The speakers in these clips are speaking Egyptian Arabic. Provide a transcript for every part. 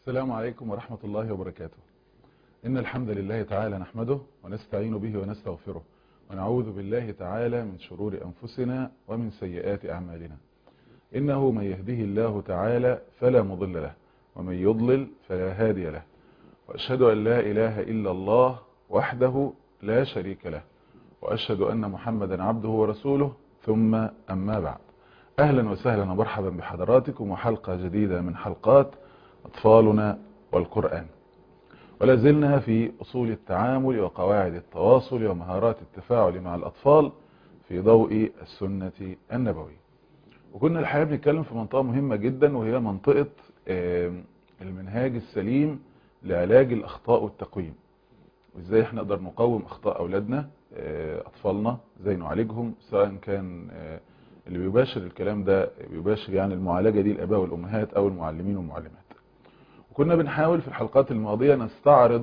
السلام عليكم ورحمة الله وبركاته إن الحمد لله تعالى نحمده ونستعين به ونستغفره ونعوذ بالله تعالى من شرور أنفسنا ومن سيئات أعمالنا إنه من يهده الله تعالى فلا مضل له ومن يضلل فلا هادي له وأشهد أن لا إله إلا الله وحده لا شريك له وأشهد أن محمدا عبده ورسوله ثم أما بعد أهلا وسهلا ومرحبا بحضراتكم وحلقة جديدة من حلقات أطفالنا والقرآن ولا زلنا في أصول التعامل وقواعد التواصل ومهارات التفاعل مع الأطفال في ضوء السنة النبوية وكنا الحقيقة بنتكلم في منطقة مهمة جدا وهي منطقة المنهاج السليم لعلاج الأخطاء والتقويم وإزاي احنا نقدر نقوم أخطاء أولادنا أطفالنا ازاي نعالجهم سواء كان اللي بيباشر الكلام ده بيباشر يعني المعالجة دي الآباء والأمهات أو المعلمين والمعلمات وكنا بنحاول في الحلقات الماضية نستعرض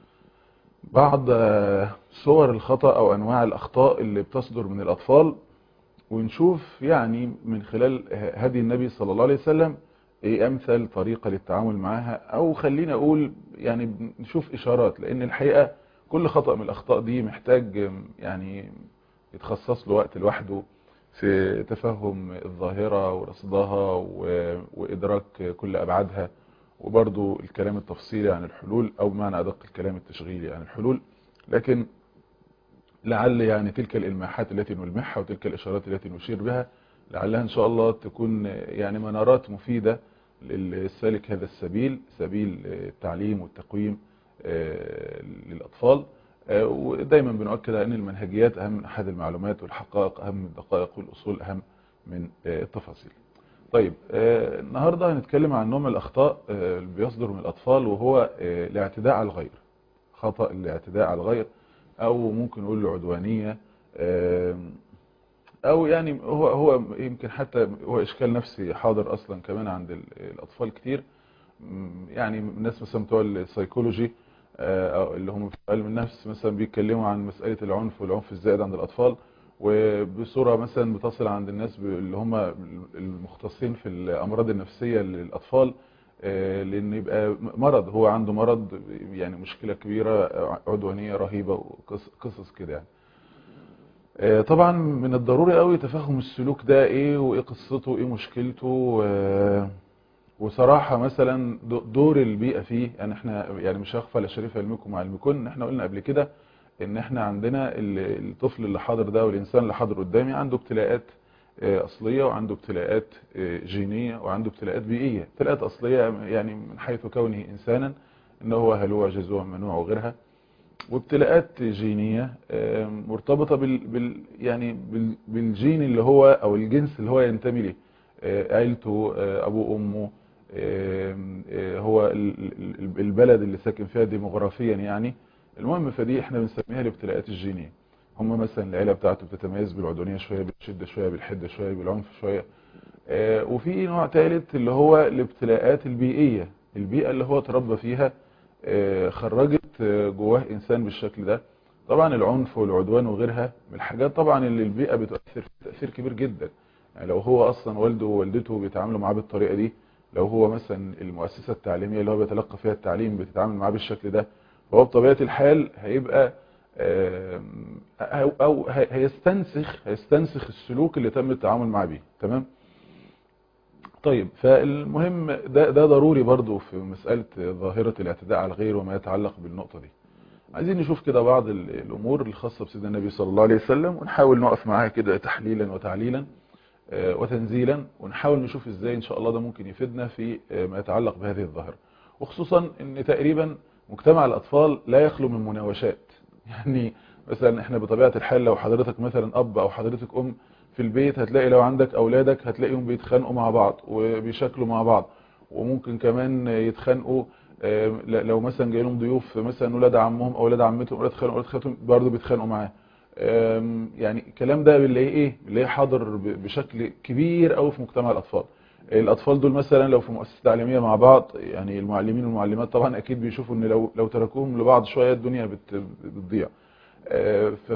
بعض صور الخطأ أو أنواع الأخطاء اللي بتصدر من الأطفال ونشوف يعني من خلال هدي النبي صلى الله عليه وسلم ايه امثل طريقة للتعامل معاها او خلينا اقول يعني نشوف اشارات لان الحقيقة كل خطأ من الاخطاء دي محتاج يعني يتخصص له وقت لوحده في تفهم الظاهرة ورصدها وادراك كل ابعادها وبرضو الكلام التفصيلي عن الحلول او بمعنى ادق الكلام التشغيلي عن الحلول لكن لعل يعني تلك الالماحات التي نلمحها وتلك الاشارات التي نشير بها لعلها ان شاء الله تكون يعني منارات مفيدة للسالك هذا السبيل سبيل التعليم والتقويم للاطفال ودايما بنؤكد على ان المنهجيات اهم من احد المعلومات والحقائق اهم من الدقائق والاصول اهم من التفاصيل طيب النهاردة هنتكلم عن نوع من الاخطاء اللي بيصدر من الاطفال وهو الاعتداء على الغير خطأ الاعتداء على الغير او ممكن نقول له عدوانية او يعني هو هو يمكن حتى هو اشكال نفسي حاضر اصلا كمان عند الاطفال كتير يعني الناس مثلا بتوع السيكولوجي اللي هم في علم النفس مثلا بيتكلموا عن مسألة العنف والعنف الزائد عند الاطفال وبصورة مثلا بتصل عند الناس اللي هم المختصين في الامراض النفسية للاطفال لان يبقى مرض هو عنده مرض يعني مشكلة كبيرة عدوانية رهيبة وقصص كده يعني طبعا من الضروري قوي تفهم السلوك ده ايه وايه قصته ايه مشكلته وصراحة مثلا دور البيئة فيه يعني احنا يعني مش هخفى لشريف علمكم وعلمكم احنا قلنا قبل كده ان احنا عندنا الطفل اللي حاضر ده والانسان اللي حاضر قدامي عنده ابتلاءات اصلية وعنده ابتلاءات جينية وعنده ابتلاءات بيئية ابتلاءات اصلية يعني من حيث كونه انسانا ان هو هلوع جزوع منوع وغيرها وابتلاءات جينية مرتبطة بال, بال يعني بال بالجين اللي هو او الجنس اللي هو ينتمي ليه عيلته ابوه امه هو البلد اللي ساكن فيها ديموغرافيا يعني المهم فدي احنا بنسميها الابتلاءات الجينية هم مثلا العيلة بتاعته بتتميز بالعدوانية شوية بالشدة شوية بالحدة شوية بالعنف شوية وفي نوع ثالث اللي هو الابتلاءات البيئية البيئة اللي هو تربى فيها خرجت جواه انسان بالشكل ده طبعا العنف والعدوان وغيرها من الحاجات طبعا اللي البيئة بتؤثر تأثير كبير جدا يعني لو هو اصلا والده ووالدته بيتعاملوا معاه بالطريقة دي لو هو مثلا المؤسسة التعليمية اللي هو بيتلقى فيها التعليم بتتعامل معاه بالشكل ده فهو بطبيعة الحال هيبقى او, أو هيستنسخ هيستنسخ السلوك اللي تم التعامل معاه بيه تمام طيب فالمهم ده, ده ضروري برضو في مسألة ظاهرة الاعتداء على الغير وما يتعلق بالنقطة دي عايزين نشوف كده بعض الأمور الخاصة بسيدنا النبي صلى الله عليه وسلم ونحاول نقف معاها كده تحليلا وتعليلا وتنزيلا ونحاول نشوف ازاي ان شاء الله ده ممكن يفيدنا في ما يتعلق بهذه الظاهرة وخصوصا ان تقريبا مجتمع الأطفال لا يخلو من مناوشات يعني مثلا احنا بطبيعة الحال لو حضرتك مثلا أب أو حضرتك أم في البيت هتلاقي لو عندك أولادك هتلاقيهم بيتخانقوا مع بعض وبيشكلوا مع بعض وممكن كمان يتخانقوا لو مثلا جاي لهم ضيوف مثلا ولاد عمهم او ولاد عمتهم ولاد خالهم ولاد خالتهم برضه بيتخانقوا معاه يعني الكلام ده بنلاقيه ايه بنلاقيه حاضر بشكل كبير قوي في مجتمع الاطفال الاطفال دول مثلا لو في مؤسسه تعليميه مع بعض يعني المعلمين والمعلمات طبعا اكيد بيشوفوا ان لو لو تركوهم لبعض شويه الدنيا بتضيع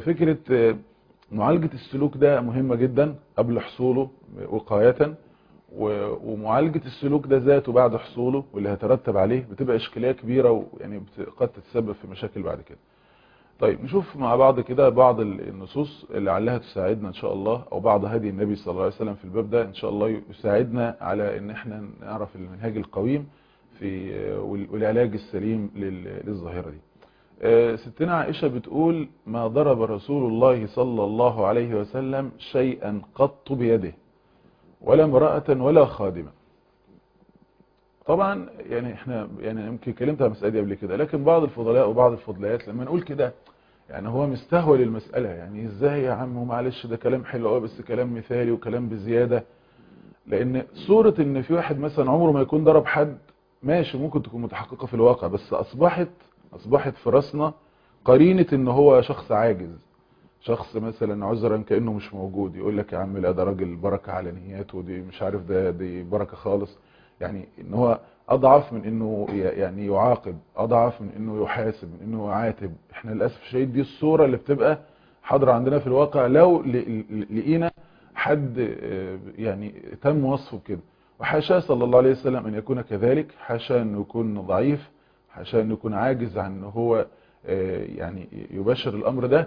ففكره معالجه السلوك ده مهمه جدا قبل حصوله وقايه ومعالجة السلوك ده ذاته بعد حصوله واللي هيترتب عليه بتبقى اشكالية كبيرة ويعني قد تتسبب في مشاكل بعد كده طيب نشوف مع بعض كده بعض النصوص اللي لعلها تساعدنا ان شاء الله او بعض هدي النبي صلى الله عليه وسلم في الباب ده ان شاء الله يساعدنا على ان احنا نعرف المنهاج القويم في والعلاج السليم للظاهرة دي ستنا عائشة بتقول ما ضرب رسول الله صلى الله عليه وسلم شيئا قط بيده ولا امرأة ولا خادمة طبعا يعني احنا يعني يمكن كلمت عن المسألة دي قبل كده لكن بعض الفضلاء وبعض الفضليات لما نقول كده يعني هو مستهول المسألة يعني ازاي يا عم معلش ده كلام حلو قوي بس كلام مثالي وكلام بزيادة لان صورة ان في واحد مثلا عمره ما يكون ضرب حد ماشي ممكن تكون متحققة في الواقع بس اصبحت اصبحت في راسنا قرينة ان هو شخص عاجز شخص مثلا عذرا كأنه مش موجود يقول لك يا عم لا ده راجل بركة على نياته دي مش عارف ده دي بركة خالص يعني ان هو اضعف من انه يعني يعاقب اضعف من انه يحاسب من انه يعاتب احنا للاسف الشديد دي الصورة اللي بتبقى حاضرة عندنا في الواقع لو لقينا حد يعني تم وصفه كده وحاشا صلى الله عليه وسلم ان يكون كذلك حاشا انه يكون ضعيف حاشا انه يكون عاجز عن ان هو يعني يبشر الامر ده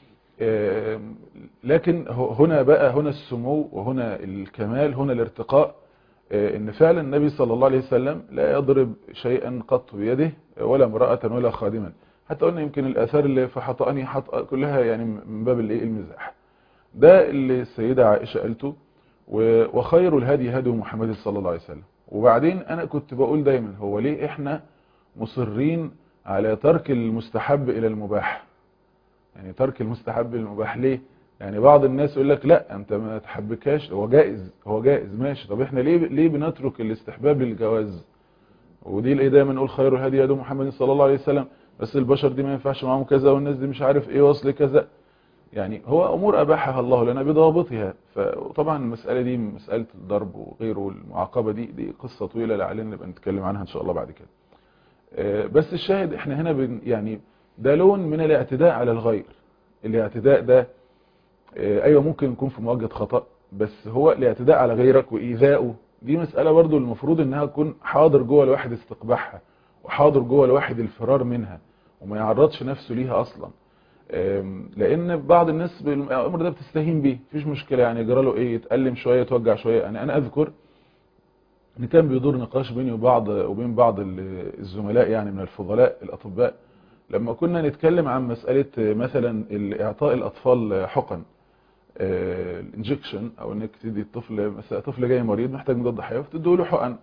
لكن هنا بقى هنا السمو وهنا الكمال هنا الارتقاء ان فعلا النبي صلى الله عليه وسلم لا يضرب شيئا قط بيده ولا امرأة ولا خادما حتى قلنا يمكن الاثار اللي في حطأني حطأ كلها يعني من باب الايه المزاح ده اللي السيدة عائشة قالته وخير الهدي هدي محمد صلى الله عليه وسلم وبعدين انا كنت بقول دايما هو ليه احنا مصرين على ترك المستحب الى المباح يعني ترك المستحب للمباح ليه يعني بعض الناس يقول لك لا انت ما تحبكاش هو جائز هو جائز ماشي طب احنا ليه ليه بنترك الاستحباب للجواز ودي اللي دايما نقول خير الهدي هدي محمد صلى الله عليه وسلم بس البشر دي ما ينفعش معاهم كذا والناس دي مش عارف ايه وصل كذا يعني هو امور اباحها الله لنا بضوابطها فطبعا المساله دي مساله الضرب وغيره والمعاقبه دي دي قصه طويله لعلنا نبقى نتكلم عنها ان شاء الله بعد كده بس الشاهد احنا هنا بن يعني ده لون من الاعتداء على الغير الاعتداء ده ايوه ممكن يكون في مواجهه خطأ بس هو الاعتداء على غيرك وايذائه دي مسألة برضو المفروض انها تكون حاضر جوه الواحد استقباحها وحاضر جوه الواحد الفرار منها وما يعرضش نفسه ليها اصلا لان بعض الناس الامر ده بتستهين بيه مفيش مشكلة يعني يجرى له ايه يتألم شوية يتوجع شوية يعني انا اذكر ان كان بيدور نقاش بيني وبعض وبين بعض الزملاء يعني من الفضلاء الاطباء لما كنا نتكلم عن مسألة مثلا اعطاء الاطفال حقن الانجكشن او انك تدي الطفل مثلا طفل جاي مريض محتاج مضاد حيوي فتدوا له حقن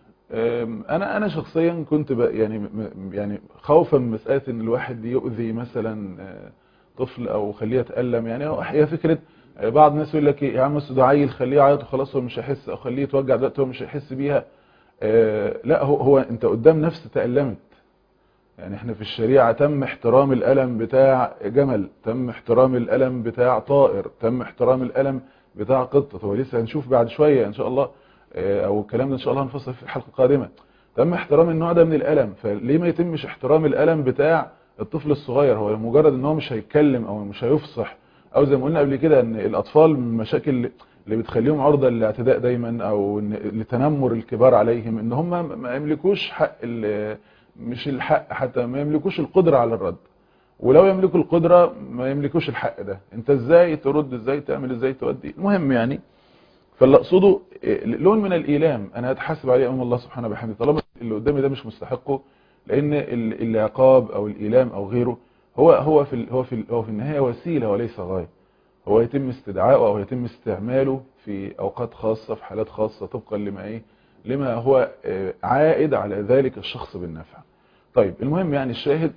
انا انا شخصيا كنت يعني يعني خوفا من مساله ان الواحد يؤذي مثلا طفل او خليه يتالم يعني هي فكره بعض الناس يقول لك يا عم ده عيل خليه يعيط وخلاص هو مش هيحس او خليه يتوجع دلوقتي هو مش هيحس بيها لا هو هو انت قدام نفس تالمت يعني احنا في الشريعة تم احترام الألم بتاع جمل تم احترام الألم بتاع طائر تم احترام الألم بتاع قطة هو لسه هنشوف بعد شوية ان شاء الله او الكلام ده ان شاء الله هنفصل في الحلقة القادمة تم احترام النوع ده من الألم فليه ما يتمش احترام الألم بتاع الطفل الصغير هو مجرد ان هو مش هيتكلم او مش هيفصح او زي ما قلنا قبل كده ان الاطفال من المشاكل اللي بتخليهم عرضة للاعتداء دايما او لتنمر الكبار عليهم ان هم ما يملكوش حق مش الحق حتى ما يملكوش القدرة على الرد ولو يملكوا القدرة ما يملكوش الحق ده انت ازاي ترد ازاي تعمل ازاي تودي المهم يعني فاللي اقصده لون من الايلام انا هتحاسب عليه امام الله سبحانه وبحمده طالما اللي قدامي ده مش مستحقه لان العقاب او الايلام او غيره هو هو في هو في هو في النهايه وسيله وليس غايه هو يتم استدعائه او يتم استعماله في اوقات خاصه في حالات خاصه طبقا لما ايه لما هو عائد على ذلك الشخص بالنفع طيب المهم يعني الشاهد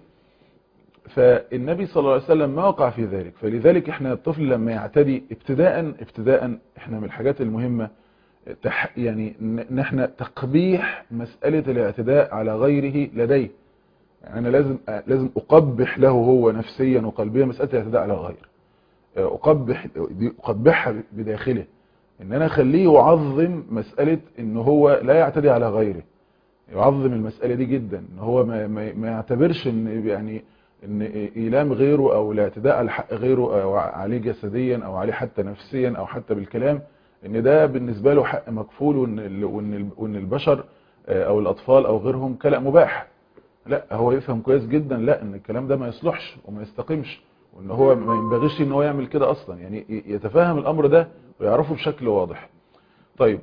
فالنبي صلى الله عليه وسلم ما وقع في ذلك فلذلك احنا الطفل لما يعتدي ابتداء ابتداء احنا من الحاجات المهمة تح يعني ان احنا تقبيح مسألة الاعتداء على غيره لديه يعني انا لازم لازم اقبح له هو نفسيا وقلبيا مسألة الاعتداء على غير اقبح اقبحها بداخله ان انا اخليه يعظم مسألة ان هو لا يعتدي على غيره يعظم المسألة دي جدا ان هو ما, ما, ما يعتبرش ان يعني ان ايلام غيره او الاعتداء على حق غيره او عليه جسديا او عليه حتى نفسيا او حتى بالكلام ان ده بالنسبة له حق مكفول وان ال- وان ال- وان البشر آه، او الاطفال او غيرهم كلام مباح لا هو يفهم كويس جدا لا ان الكلام ده ما يصلحش وما يستقيمش وان هو ما ينبغيش ان هو يعمل كده اصلا يعني ي- يتفهم الامر ده ويعرفه بشكل واضح طيب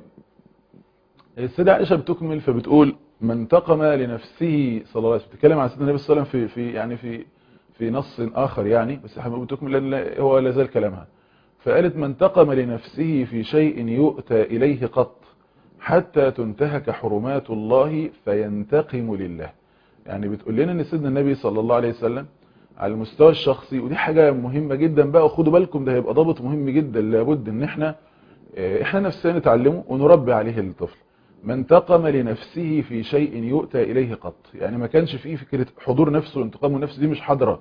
السيدة عائشة بتكمل فبتقول من انتقم لنفسه صلى الله عليه وسلم بتتكلم عن سيدنا النبي صلى الله عليه وسلم في في يعني في في نص آخر يعني بس احنا بتكمل لأن لا- هو لا زال كلامها فقالت من انتقم لنفسه في شيء يؤتى إليه قط حتى تنتهك حرمات الله فينتقم لله يعني بتقول لنا ان سيدنا النبي صلى الله عليه وسلم على المستوى الشخصي ودي حاجة مهمة جدا بقى وخدوا بالكم ده هيبقى ضابط مهم جدا لابد ان احنا اه، احنا نفسنا نتعلمه ونربي عليه الطفل من انتقم لنفسه في شيء يؤتى إليه قط يعني ما كانش فيه فكرة حضور نفسه وانتقام النفس دي مش حاضرة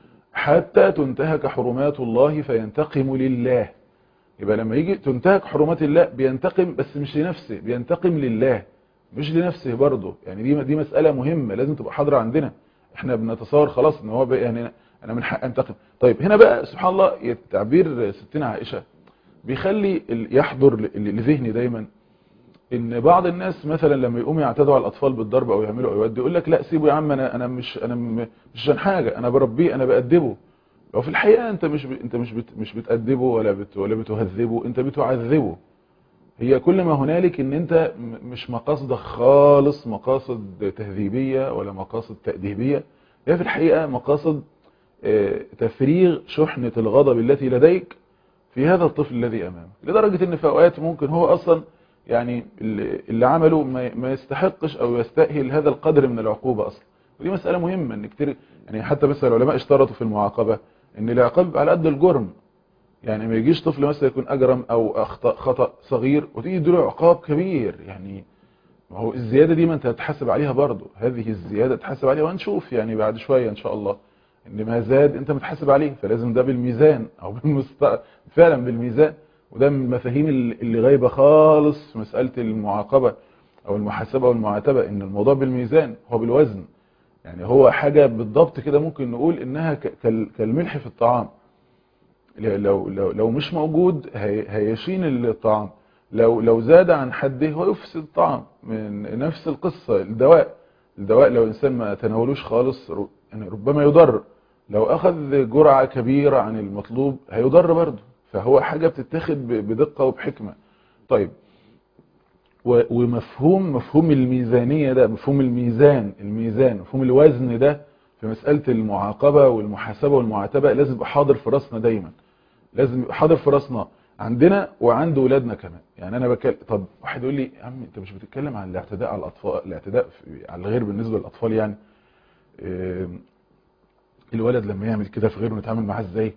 حتى تنتهك حرمات الله فينتقم لله يبقى لما يجي تنتهك حرمات الله بينتقم بس مش لنفسه بينتقم لله مش لنفسه برضه يعني دي دي مسألة مهمة لازم تبقى حاضرة عندنا احنا بنتصور خلاص ان هو بقى يعني انا من حق انتقم طيب هنا بقى سبحان الله تعبير ستنا عائشة بيخلي ال- يحضر ل- لذهني دايما ان بعض الناس مثلا لما يقوموا يعتدوا على الاطفال بالضرب او يعملوا او يودي يقول لك لا سيبه يا عم انا انا مش انا م- مش عشان حاجه انا بربيه انا بادبه وفي الحقيقه انت مش ب... انت مش بت... مش بتادبه ولا بت... ولا بتهذبه انت بتعذبه هي كل ما هنالك ان انت م- مش مقاصدك خالص مقاصد تهذيبيه ولا مقاصد تاديبيه هي في الحقيقه مقاصد آه، تفريغ شحنه الغضب التي لديك في هذا الطفل الذي امامك لدرجه ان في اوقات ممكن هو اصلا يعني اللي اللي عمله ما ما يستحقش او يستاهل هذا القدر من العقوبه اصلا ودي مساله مهمه ان كتير يعني حتى مثلا العلماء اشترطوا في المعاقبه ان العقاب يبقى على قد الجرم يعني ما يجيش طفل مثلا يكون اجرم او اخطا خطا صغير وتيجي تديله عقاب كبير يعني ما هو الزياده دي ما انت هتحاسب عليها برضه هذه الزياده تحاسب عليها وهنشوف يعني بعد شويه ان شاء الله ان ما زاد انت متحاسب عليه فلازم ده بالميزان او بالمست فعلا بالميزان وده من المفاهيم اللي اللي غايبه خالص في مساله المعاقبه او المحاسبه والمعاتبه ان الموضوع بالميزان هو بالوزن يعني هو حاجه بالضبط كده ممكن نقول انها ك- كال- كالملح في الطعام لو لو لو مش موجود هي- هيشين الطعام لو لو زاد عن حده هو يفسد الطعام من نفس القصة الدواء الدواء لو الإنسان ما تناولوش خالص ر- يعني ربما يضر لو أخذ جرعة كبيرة عن المطلوب هيضر برضه فهو حاجة بتتاخد ب- بدقة وبحكمة طيب و- ومفهوم مفهوم الميزانية ده مفهوم الميزان الميزان مفهوم الوزن ده في مسألة المعاقبة والمحاسبة والمعاتبة لازم يبقى حاضر في راسنا دايما لازم يبقى حاضر في راسنا عندنا وعند ولادنا كمان يعني انا بكلم طب واحد يقول لي يا عم انت مش بتتكلم عن الاعتداء على الاطفال الاعتداء في- على الغير بالنسبه للاطفال يعني إيه، الولد لما يعمل كده في غيره نتعامل معاه ازاي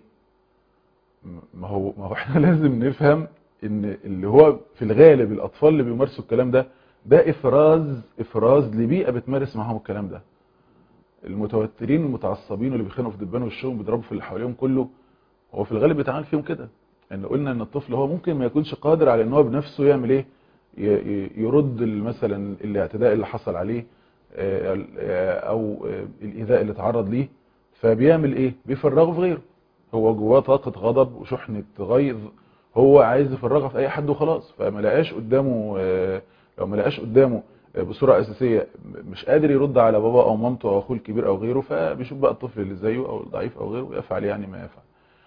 م- ما هو ما هو احنا لازم نفهم ان اللي هو في الغالب الاطفال اللي بيمارسوا الكلام ده ده افراز افراز لبيئه بتمارس معاهم الكلام ده المتوترين المتعصبين واللي بيخانقوا في دبان وشهم بيضربوا في اللي حواليهم كله هو في الغالب بيتعامل فيهم كده ان قلنا ان الطفل هو ممكن ما يكونش قادر على ان هو بنفسه يعمل ايه ي- ي- يرد ال- مثلا الاعتداء اللي حصل عليه آه، ال- آه، او آه، الايذاء اللي اتعرض ليه فبيعمل ايه بيفرغه في غيره هو جواه طاقة غضب وشحنة غيظ هو عايز يفرغها في اي حد وخلاص فما لقاش قدامه آه، لو ما لقاش قدامه آه، بصورة اساسية مش قادر يرد على بابا او مامته او اخوه الكبير او غيره فبيشوف بقى الطفل اللي زيه او الضعيف او غيره ويفعل يعني ما يفعل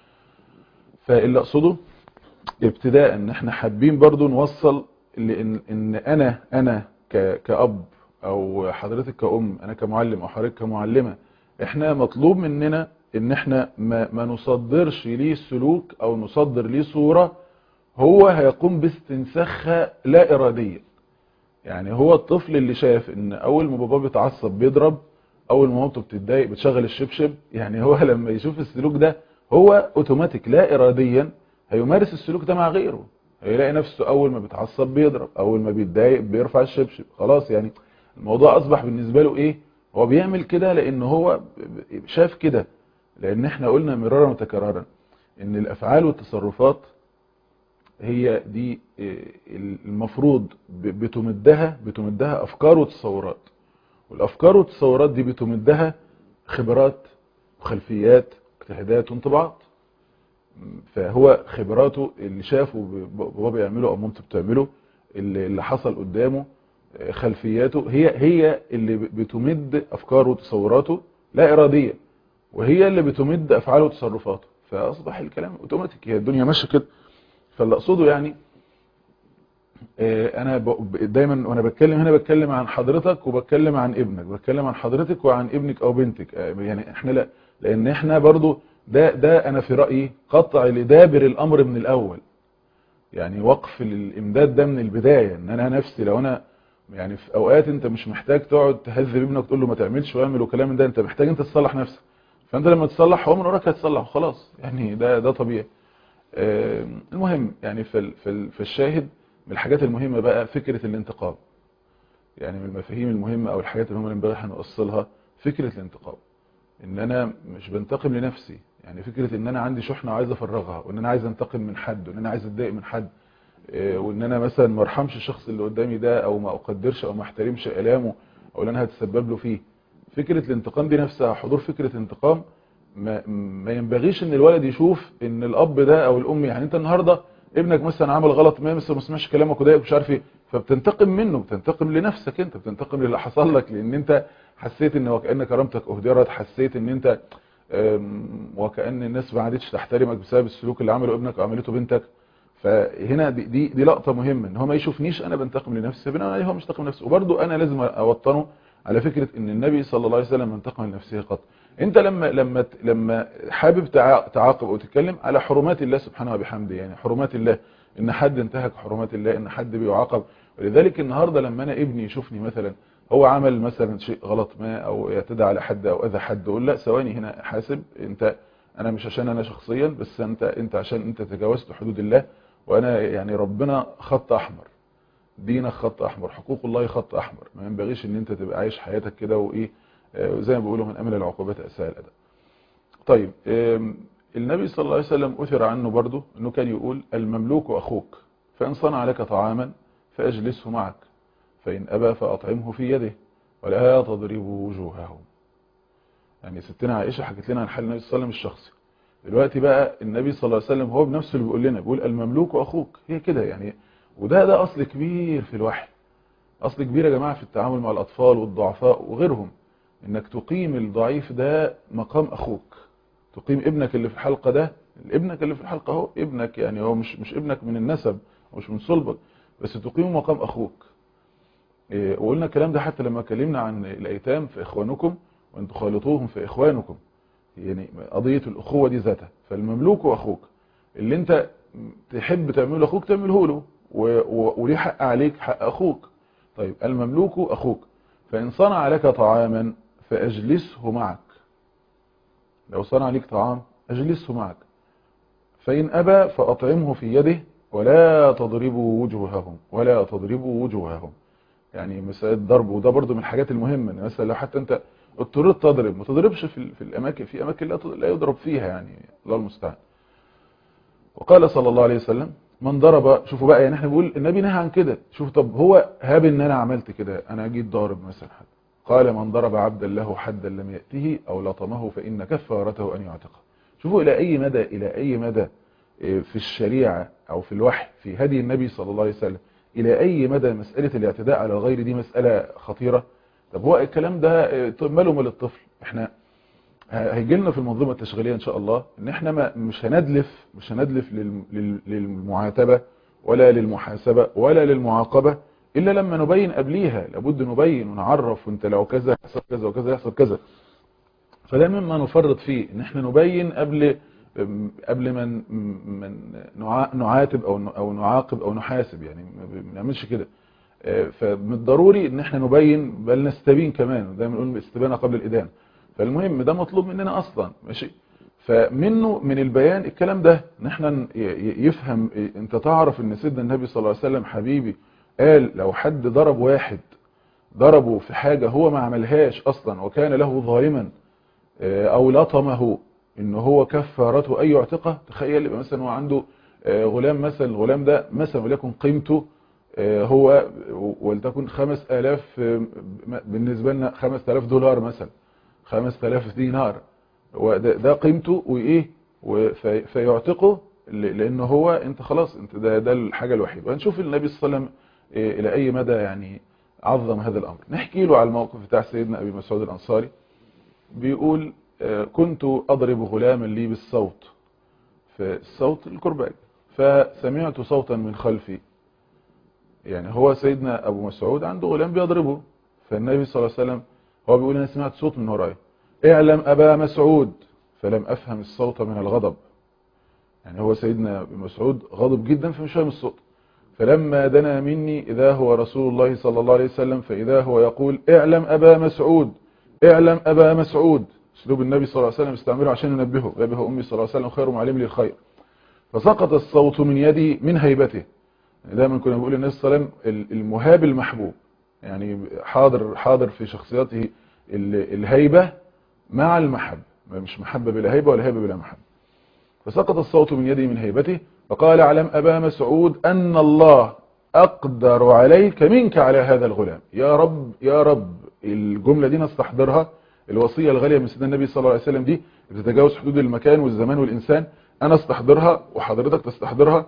فاللي اقصده ابتداء ان احنا حابين برضو نوصل لان ان انا انا ك- كأب او حضرتك كأم انا كمعلم او حضرتك كمعلمة احنا مطلوب مننا ان احنا ما, ما نصدرش ليه سلوك او نصدر ليه صورة هو هيقوم باستنساخها لا اراديا يعني هو الطفل اللي شاف ان اول ما باباه بيتعصب بيضرب اول ما مامته بتتضايق بتشغل الشبشب يعني هو لما يشوف السلوك ده هو اوتوماتيك لا اراديا هيمارس السلوك ده مع غيره هيلاقي نفسه اول ما بيتعصب بيضرب اول ما بيتضايق بيرفع الشبشب خلاص يعني الموضوع اصبح بالنسبه له ايه هو بيعمل كده لان هو شاف كده لان احنا قلنا مرارا وتكرارا ان الافعال والتصرفات هي دي إيه، المفروض ب- بتمدها بتمدها افكار وتصورات والافكار والتصورات دي بتمدها خبرات وخلفيات واجتهادات وانطباعات فهو خبراته اللي شافه بابا بيعمله او مامته بتعمله اللي اللي حصل قدامه خلفياته هي هي اللي بتمد افكاره وتصوراته لا اراديه وهي اللي بتمد افعاله وتصرفاته فاصبح الكلام اوتوماتيك هي الدنيا ماشيه كده فاللي اقصده يعني انا دايما وانا بتكلم هنا بتكلم عن حضرتك وبتكلم عن ابنك بتكلم عن حضرتك وعن ابنك او بنتك يعني احنا لا لان احنا برضو ده ده انا في رايي قطع لدابر الامر من الاول يعني وقف للامداد ده من البدايه ان انا نفسي لو انا يعني في اوقات انت مش محتاج تقعد تهذب ابنك تقول له ما تعملش واعمل وكلام من ده انت محتاج انت تصلح نفسك فانت لما تصلح هو من وراك هيتصلح وخلاص يعني ده ده طبيعي المهم يعني في في الشاهد من الحاجات المهمة بقى فكرة الانتقام يعني من المفاهيم المهمة او الحاجات المهمة اللي امبارح هنوصلها فكرة الانتقام ان انا مش بنتقم لنفسي يعني فكرة ان انا عندي شحنة وعايز افرغها وان انا عايز انتقم من حد وان انا عايز اتضايق من حد وان انا مثلا ما ارحمش الشخص اللي قدامي ده او ما اقدرش او ما احترمش الامه او ان انا هتسبب له فيه فكرة الانتقام دي نفسها حضور فكرة انتقام ما, ما ينبغيش ان الولد يشوف ان الاب ده او الام يعني انت النهارده ابنك مثلا عمل غلط ما مثلا ما سمعش كلامك وضايقك مش عارف ايه فبتنتقم منه بتنتقم لنفسك انت بتنتقم للي حصل لك لان انت حسيت ان وكأن كرامتك اهدرت حسيت ان انت وكأن الناس ما عادتش تحترمك بسبب السلوك اللي عمله ابنك او عملته بنتك فهنا دي دي, دي لقطه مهمه ان هو ما يشوفنيش انا بنتقم لنفسي بناء عليه هو مش بينتقم لنفسه وبرده انا لازم اوطنه على فكره ان النبي صلى الله عليه وسلم انتقم لنفسه قط انت لما لما لما حابب تعاقب او تتكلم على حرمات الله سبحانه وبحمده يعني حرمات الله ان حد انتهك حرمات الله ان حد بيعاقب ولذلك النهارده لما انا ابني يشوفني مثلا هو عمل مثلا شيء غلط ما او اعتدى على حد او اذى حد اقول لا ثواني هنا حاسب انت انا مش عشان انا شخصيا بس انت انت عشان انت تجاوزت حدود الله وانا يعني ربنا خط احمر دينك خط احمر حقوق الله خط احمر ما ينبغيش ان انت تبقى عايش حياتك كده وايه زي ما بيقولوا من امن العقوبات اساء الادب طيب النبي صلى الله عليه وسلم اثر عنه برضه انه كان يقول المملوك اخوك فان صنع لك طعاما فاجلسه معك فان ابى فاطعمه في يده ولا تضربوا وجوههم يعني ستنا عائشه حكت لنا عن حال النبي صلى الله عليه وسلم الشخصي دلوقتي بقى النبي صلى الله عليه وسلم هو بنفسه اللي بيقول لنا بيقول المملوك اخوك هي كده يعني وده ده اصل كبير في الوحي اصل كبير يا جماعه في التعامل مع الاطفال والضعفاء وغيرهم انك تقيم الضعيف ده مقام اخوك تقيم ابنك اللي في الحلقة ده ابنك اللي في الحلقة هو ابنك يعني هو مش مش ابنك من النسب او مش من صلبك بس تقيمه مقام اخوك إيه وقلنا الكلام ده حتى لما اتكلمنا عن الايتام في اخوانكم وان تخالطوهم في اخوانكم يعني قضية الاخوة دي ذاتها فالمملوك واخوك اللي انت تحب تعمله لاخوك تعمله له وليه حق عليك حق اخوك طيب المملوك اخوك فان صنع لك طعاما فاجلسه معك لو صنع لك طعام اجلسه معك فإن أبى فأطعمه في يده ولا تضربوا وجوههم ولا تضربوا وجوههم يعني مسألة ضرب وده برضو من الحاجات المهمة ان مثلا لو حتى انت اضطريت تضرب ما تضربش في, في الاماكن في اماكن لا يضرب فيها يعني الله المستعان وقال صلى الله عليه وسلم من ضرب شوفوا بقى يعني احنا بنقول النبي نهى عن كده شوف طب هو هاب ان انا عملت كده انا جيت ضارب مثلا حد قال من ضرب عبدا له حدا لم يأته او لطمه فإن كفارته ان يعتقه شوفوا الى اي مدى الى اي مدى في الشريعة او في الوحي في هدي النبي صلى الله عليه وسلم الى اي مدى مسألة الاعتداء على الغير دي مسألة خطيرة طب هو الكلام ده ماله مال الطفل احنا هيجي لنا في المنظومة التشغيلية ان شاء الله ان احنا ما مش هندلف مش هندلف للمعاتبة ولا للمحاسبة ولا للمعاقبة الا لما نبين قبليها لابد نبين ونعرف وانت لو كذا يحصل كذا وكذا يحصل كذا فده مما نفرط فيه ان احنا نبين قبل قبل ما من نعاتب او او نعاقب او نحاسب يعني ما بنعملش كده فمن الضروري ان احنا نبين بل نستبين كمان دايما بنقول استبانه قبل الادانه فالمهم ده مطلوب مننا اصلا ماشي فمنه من البيان الكلام ده ان احنا يفهم انت تعرف ان سيدنا النبي صلى الله عليه وسلم حبيبي قال لو حد ضرب واحد ضربه في حاجة هو ما عملهاش اصلا وكان له ظالما او لطمه ان هو كفارته اي اعتقه تخيل يبقى مثلا هو عنده غلام مثلا الغلام ده مثلا وليكن قيمته هو ولتكن 5000 بالنسبة لنا 5000 دولار مثلا 5000 دينار ده, ده قيمته وايه و- في- فيعتقه ل- لان هو انت خلاص انت ده ده الحاجه الوحيده وهنشوف النبي صلى الله عليه وسلم إيه، الى اي مدى يعني عظم هذا الامر نحكي له على الموقف بتاع سيدنا ابي مسعود الانصاري بيقول آه، كنت اضرب غلاما لي بالصوت في الصوت الكرباج فسمعت صوتا من خلفي يعني هو سيدنا ابو مسعود عنده غلام بيضربه فالنبي صلى الله عليه وسلم هو بيقول انا سمعت صوت من ورايا اعلم ابا مسعود فلم افهم الصوت من الغضب يعني هو سيدنا ابو مسعود غضب جدا فمش فاهم الصوت فلما دنا مني اذا هو رسول الله صلى الله عليه وسلم فاذا هو يقول اعلم ابا مسعود اعلم ابا مسعود اسلوب النبي صلى الله عليه وسلم استعمله عشان ينبهه ينبه امي صلى الله عليه وسلم خير معلم لي الخير فسقط الصوت من يدي من هيبته يعني دايما كنا بنقول للنبي صلى الله عليه وسلم المهاب المحبوب يعني حاضر حاضر في شخصيته ال- الهيبة مع المحب مش محبة بلا هيبة ولا هيبة بلا محبة فسقط الصوت من يدي من هيبته فقال اعلم أبا مسعود أن الله أقدر عليك منك على هذا الغلام يا رب يا رب الجملة دي نستحضرها الوصية الغالية من سيدنا النبي صلى الله عليه وسلم دي بتتجاوز حدود المكان والزمان والإنسان أنا استحضرها وحضرتك تستحضرها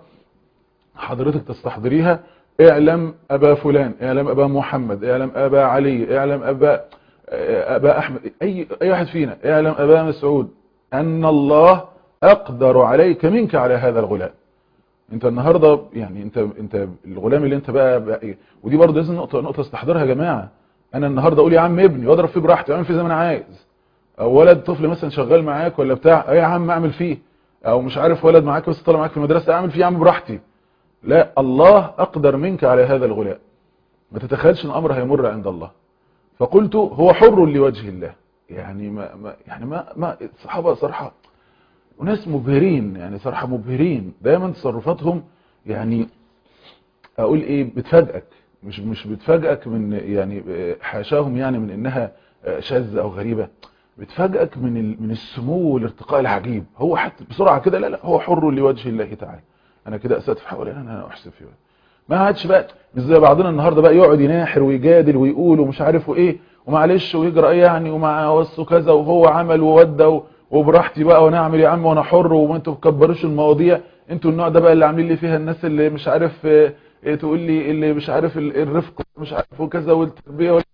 حضرتك تستحضريها اعلم أبا فلان اعلم أبا محمد اعلم أبا علي اعلم أبا أبا أحمد أي, أي واحد فينا اعلم أبا مسعود أن الله أقدر عليك منك على هذا الغلام انت النهاردة يعني انت انت الغلام اللي انت بقى, بقى إيه؟ ودي برضه لازم نقطة نقطة استحضرها يا جماعة انا النهاردة اقول يا عم ابني واضرب فيه براحتي واعمل فيه زي ما انا عايز او ولد طفل مثلا شغال معاك ولا بتاع ايه يا عم اعمل فيه او مش عارف ولد معاك بس طالع معاك في المدرسة اعمل فيه يا عم براحتي لا الله اقدر منك على هذا الغلام ما تتخيلش ان امر هيمر عند الله فقلت هو حر لوجه الله يعني ما, ما يعني ما ما الصحابه صراحه وناس مبهرين يعني صراحه مبهرين دايما تصرفاتهم يعني اقول ايه بتفاجئك مش مش بتفاجئك من يعني حاشاهم يعني من انها شاذه او غريبه بتفاجئك من ال- من السمو والارتقاء العجيب هو حتى بسرعه كده لا لا هو حر لوجه الله تعالى انا كده اسات في حوالي انا احسب فيه ما عادش بقى مش زي بعضنا النهارده بقى يقعد يناحر ويجادل ويقول ومش عارف ايه ومعلش ويجرى ايه يعني ومع وصه كذا وهو عمل وودى و- وبراحتي بقى وانا اعمل يا عم وانا حر وما انتوا تكبروش المواضيع انتوا النوع ده بقى اللي عاملين لي فيها الناس اللي مش عارف اه، ايه تقول لي اللي مش عارف ال- الرفق مش عارف وكذا والتربيه وال-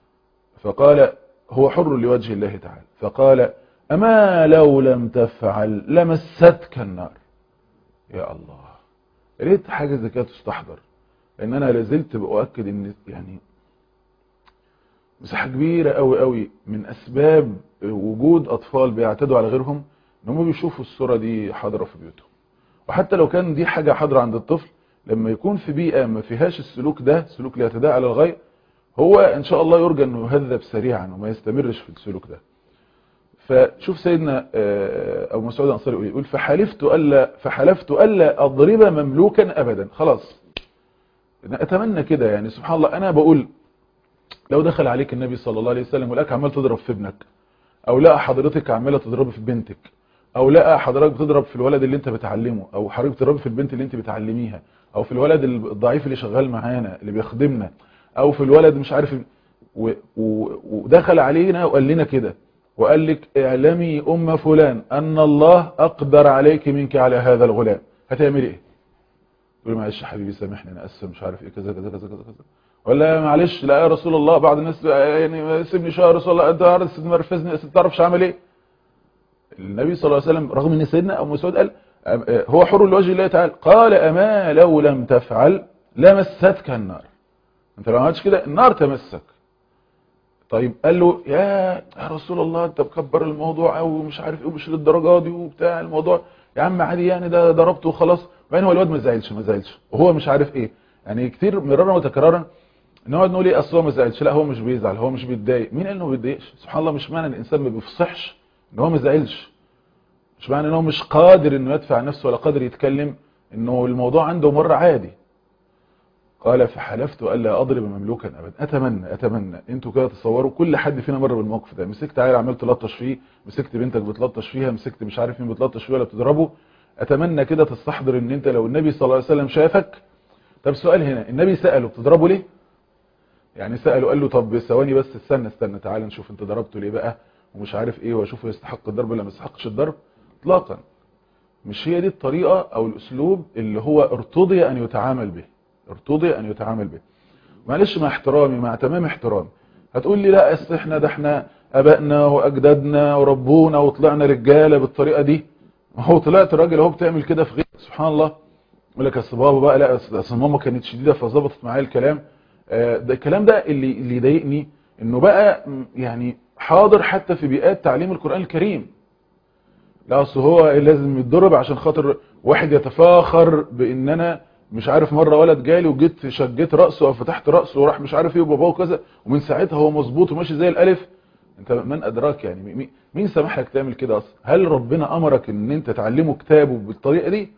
فقال هو حر لوجه الله تعالى فقال اما لو لم تفعل لمستك النار يا الله يا ريت حاجه زي كده تستحضر لان انا لازلت باؤكد ان يعني مساحه كبيره قوي قوي من اسباب وجود اطفال بيعتدوا على غيرهم ان هم بيشوفوا الصوره دي حاضره في بيوتهم وحتى لو كان دي حاجه حاضره عند الطفل لما يكون في بيئه ما فيهاش السلوك ده سلوك الاعتداء على الغير هو ان شاء الله يرجى انه يهذب سريعا وما يستمرش في السلوك ده فشوف سيدنا آه، ابو مسعود الانصاري يقول فحلفت الا فحلفت الا اضرب مملوكا ابدا خلاص أنا اتمنى كده يعني سبحان الله انا بقول لو دخل عليك النبي صلى الله عليه وسلم ولقاك عمال تضرب في ابنك او لقى حضرتك عماله تضربي في بنتك او لقى حضرتك بتضرب في الولد اللي انت بتعلمه او حضرتك بتضربي في البنت اللي انت بتعلميها او في الولد الضعيف اللي شغال معانا اللي بيخدمنا او في الولد مش عارف و... و... ودخل علينا وقال لنا كده وقال لك اعلمي ام فلان ان الله اقدر عليك منك على هذا الغلام هتعملي ايه تقول له معلش يا حبيبي سامحني انا اسف مش عارف ايه كذا كذا كذا كذا كذا ولا معلش لا يا رسول الله بعض الناس يعني سيبني شويه يا رسول الله انت عارف مرفزني ما تعرفش اعمل ايه النبي صلى الله عليه وسلم رغم ان سيدنا ابو مسعود قال هو حر لوجه الله تعالى قال اما لو لم تفعل لمستك النار انت لو ما عملتش كده النار تمسك طيب قال له يا يا رسول الله انت مكبر الموضوع او مش عارف ايه مش للدرجه دي وبتاع الموضوع يا عم عادي يعني ده ضربته وخلاص بعدين هو الواد ما زعلش ما زعلش وهو مش عارف ايه يعني كتير مرارا وتكرارا نقعد نقول ايه اصل هو ما زعلش لا هو مش بيزعل هو مش بيتضايق مين قال انه ما بيتضايقش سبحان الله مش معنى ان الانسان ما بيفصحش ان هو ما زعلش مش معنى ان هو مش قادر انه يدفع نفسه ولا قادر يتكلم انه الموضوع عنده مره عادي قال فحلفت الا اضرب مملوكا ابدا اتمنى اتمنى انتوا كده تصوروا كل حد فينا مر بالموقف ده مسكت عيل عمال تلطش فيه مسكت بنتك بتلطش فيها مسكت مش عارف مين بتلطش فيه ولا بتضربه اتمنى كده تستحضر ان انت لو النبي صلى الله عليه وسلم شافك طب سؤال هنا النبي ساله بتضربه ليه يعني ساله قال له طب ثواني بس استنى استنى تعالى نشوف انت ضربته ليه بقى ومش عارف ايه واشوفه يستحق الضرب ولا ما يستحقش الضرب اطلاقا مش هي دي الطريقة او الاسلوب اللي هو ارتضي ان يتعامل به ارتضي ان يتعامل به معلش مع احترامي مع تمام احترامي هتقول لي لا اصل احنا ده احنا ابائنا واجدادنا وربونا وطلعنا رجاله بالطريقه دي ما هو طلعت راجل اهو بتعمل كده في غير سبحان الله يقول لك اصل بابا بقى لا اصل ماما كانت شديده فظبطت معايا الكلام آه ده الكلام ده اللي اللي يضايقني انه بقى يعني حاضر حتى في بيئات تعليم القران الكريم لا اصل هو لازم يتضرب عشان خاطر واحد يتفاخر بان انا مش عارف مرة ولد جالي وجيت شجيت رأسه او فتحت رأسه وراح مش عارف ايه وباباه وكذا ومن ساعتها هو مظبوط وماشي زي الالف انت من ادراك يعني مين سمح لك تعمل كده اصلا هل ربنا امرك ان انت تعلمه كتابه بالطريقة دي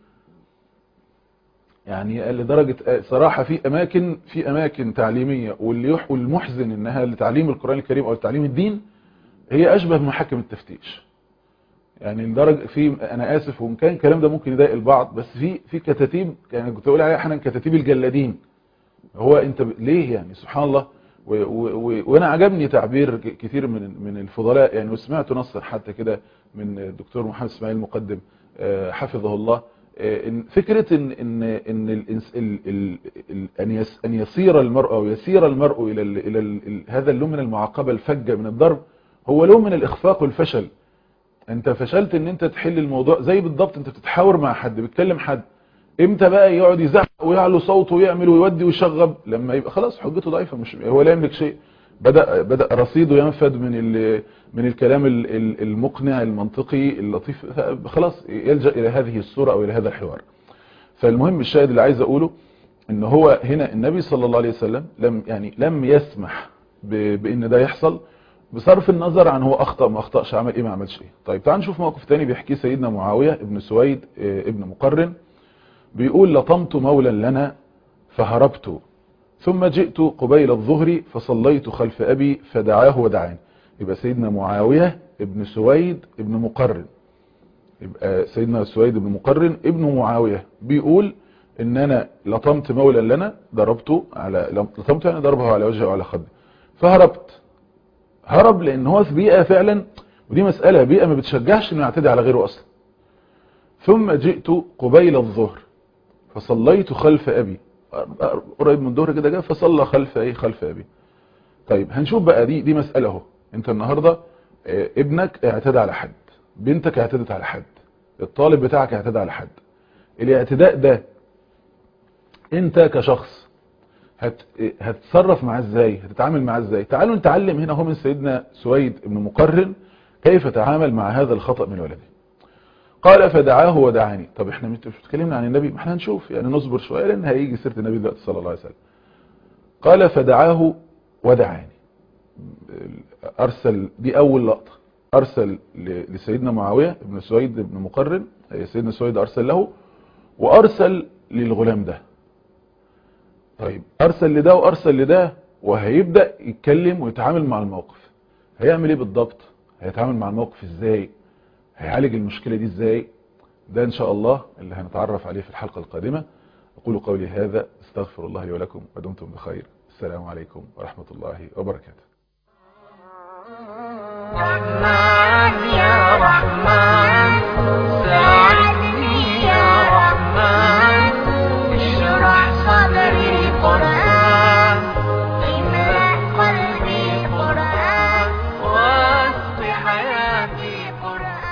يعني لدرجة صراحة في اماكن في اماكن تعليمية واللي يحو المحزن انها لتعليم القرآن الكريم او لتعليم الدين هي اشبه بمحاكم التفتيش يعني لدرجه في انا اسف وان كان الكلام ده ممكن يضايق البعض بس في في كتاتيب يعني كنت اقول عليها احيانا كتاتيب الجلادين هو انت ب... ليه يعني سبحان الله و... و... وانا عجبني تعبير كثير من من الفضلاء يعني وسمعت نصا حتى كده من الدكتور محمد اسماعيل المقدم حفظه الله ان فكره ان ان ان الانس... ال... ال... ال... ان يس... ان يصير المرء او يسير المرء الى ال... الى ال... هذا اللون من المعاقبه الفجه من الضرب هو لون من الاخفاق والفشل انت فشلت ان انت تحل الموضوع زي بالضبط انت بتتحاور مع حد بتكلم حد امتى بقى يقعد يزعق ويعلو صوته ويعمل ويودي ويشغب لما يبقى خلاص حجته ضعيفه مش هو لا يملك شيء بدا بدا رصيده ينفد من من الكلام المقنع المنطقي اللطيف خلاص يلجا الى هذه الصوره او الى هذا الحوار فالمهم الشاهد اللي عايز اقوله ان هو هنا النبي صلى الله عليه وسلم لم يعني لم يسمح بان ده يحصل بصرف النظر عن هو اخطا ما اخطاش عمل ايه ما عملش ايه طيب تعال نشوف موقف تاني بيحكيه سيدنا معاويه ابن سويد ابن مقرن بيقول لطمت مولا لنا فهربت ثم جئت قبيل الظهر فصليت خلف ابي فدعاه ودعاني يبقى سيدنا معاويه ابن سويد ابن مقرن يبقى سيدنا سويد ابن مقرن ابن معاويه بيقول ان انا لطمت مولا لنا ضربته على لطمته يعني ضربه على وجهه وعلى خده فهربت هرب لان هو في بيئة فعلا ودي مسألة بيئة ما بتشجعش انه يعتدي على غيره اصلا ثم جئت قبيل الظهر فصليت خلف ابي قريب من الظهر كده جاء فصلى خلف ايه خلف ابي طيب هنشوف بقى دي دي مسألة اهو انت النهاردة ابنك اعتدى على حد بنتك اعتدت على حد الطالب بتاعك اعتدى على حد الاعتداء ده انت كشخص هت... هتتصرف معاه ازاي هتتعامل معاه ازاي تعالوا نتعلم هنا هو من سيدنا سويد ابن مقرن كيف تعامل مع هذا الخطأ من ولده قال فدعاه ودعاني طب احنا مش بتكلمنا عن النبي ما احنا هنشوف يعني نصبر شوية لان هيجي سيرة النبي دلوقتي صلى الله عليه وسلم قال فدعاه ودعاني ارسل دي اول لقطة ارسل لسيدنا معاوية ابن سويد ابن مقرن سيدنا سويد ارسل له وارسل للغلام ده طيب ارسل لده وارسل لده وهيبدأ يتكلم ويتعامل مع الموقف هيعمل ايه بالضبط هيتعامل مع الموقف ازاي هيعالج المشكلة دي ازاي ده ان شاء الله اللي هنتعرف عليه في الحلقة القادمة اقول قولي هذا استغفر الله لي ولكم ودمتم بخير السلام عليكم ورحمة الله وبركاته رحمن يا رحمن ساعدني يا رحمن اشرح صدري قرآن املأ قلبي قرآن واسق حياتي قرآن